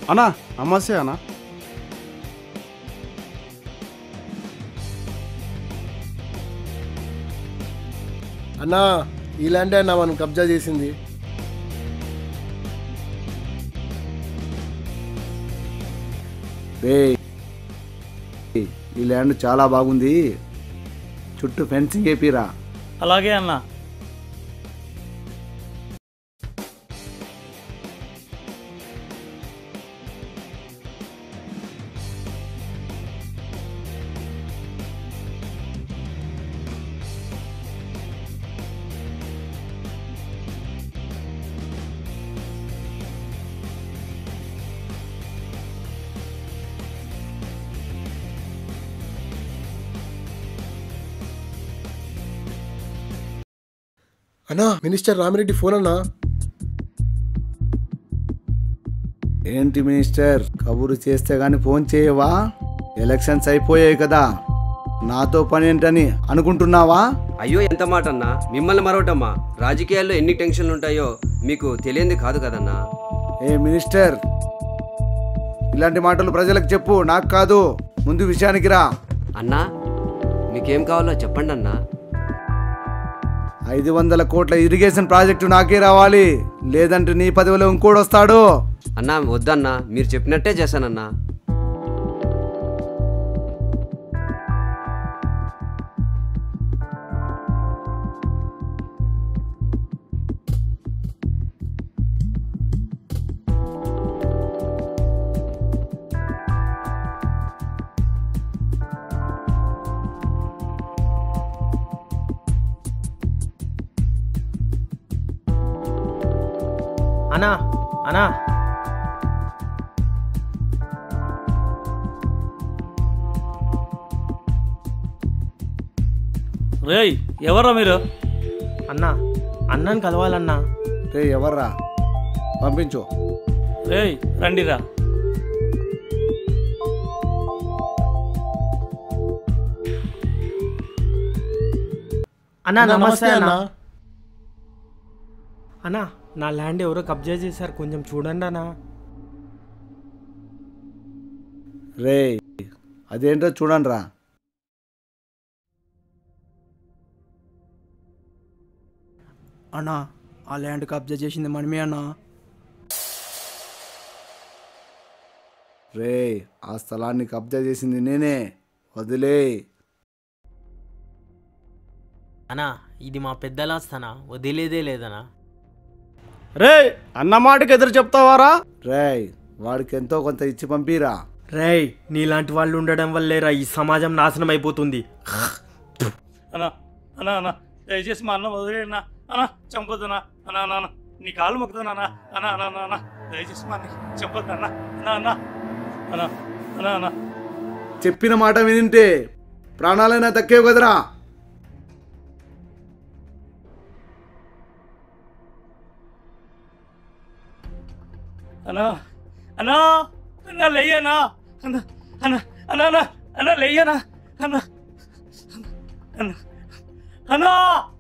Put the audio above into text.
అన్నా నమస్తే అన్నా అన్నా ఈ ల్యాండ్ అన్న మనం కబ్జా చేసింది రే ఈ ల్యాండ్ చాలా బాగుంది చుట్టూ ఫెన్సింగ్ వేపిరా అలాగే అన్న అన్నా మినిస్టర్ రామిరెడ్డి ఫోన్ అన్నా ఏంటి మినిస్టర్ కబురు చేస్తే గాని ఫోన్ చేయవా ఎలక్షన్స్ అయిపోయాయి కదా నాతో పని ఏంటని అనుకుంటున్నావా అయ్యో ఎంత మాట అన్నా మిమ్మల్ని మరొకటమ్మా రాజకీయాల్లో ఎన్ని టెన్షన్లు ఉంటాయో మీకు తెలియంది కాదు కదన్నా ఏ మినిస్టర్ ఇలాంటి మాటలు ప్రజలకు చెప్పు నాకు కాదు ముందు విషయానికి రా అన్నా మీకేం కావాలో చెప్పండి అన్నా ఐదు వందల కోట్ల ఇరిగేషన్ ప్రాజెక్టు నాకే రావాలి లేదంటే నీ పదవిలో ఇంకోడు వస్తాడు అన్నా వద్దన్నా మీరు చెప్పినట్టే చేశానన్నా అనా అనా రేయ్ ఎవరా మీరు అన్నా అన్నాను కలవాలన్నా రే ఎవర్రా పంపించు రేయ్ రండిరా అన్నా అన్నా, నమస్తే అన్నా అన్నా అన్నా నా ల్యాండ్ ఎవరో కబ్జా చేశారు కొంచెం చూడండి అన్నా రే అదేంటో చూడండి రా అన్నా ఆ ల్యాండ్ కబ్జా చేసింది మనమే అన్నా రే ఆ స్థలాన్ని కబ్జా చేసింది నేనే వదిలే అన్నా ఇది మా పెద్దలాస్తనా వదిలేదే లేదనా రే అన్న మాటకి ఎదురు చెప్తావారా రేయ్ వాడికి ఎంతో కొంత ఇచ్చి పంపిరా రేయ్ నీలాంటి వాళ్ళు ఉండడం వల్లేరా ఈ సమాజం నాశనం అయిపోతుంది అన్నా అన్నా అన్నా దయచేసి మా అన్న వదిలేనా అన్నా చంపొద్దనా అన్నా అన్నా అన్నా. నీ కాళ్ళు మొక్కుతానా అన్నా అన్నా అన్నా అన్నా అన్నా దయచేసి మా అన్నకి చంపొద్దు అన్నా అన్నా అన్నా అన్నా అన్నా అన్నా చెప్పిన మాట వినింటే ప్రాణాలైనా తక్కేవు కదరా అన్నా అన్నా అన్నా లేయనా అన్నా అన్నా అన్నా అన్నా అన్నా లేయనా అన్నా అన్నా అన్నా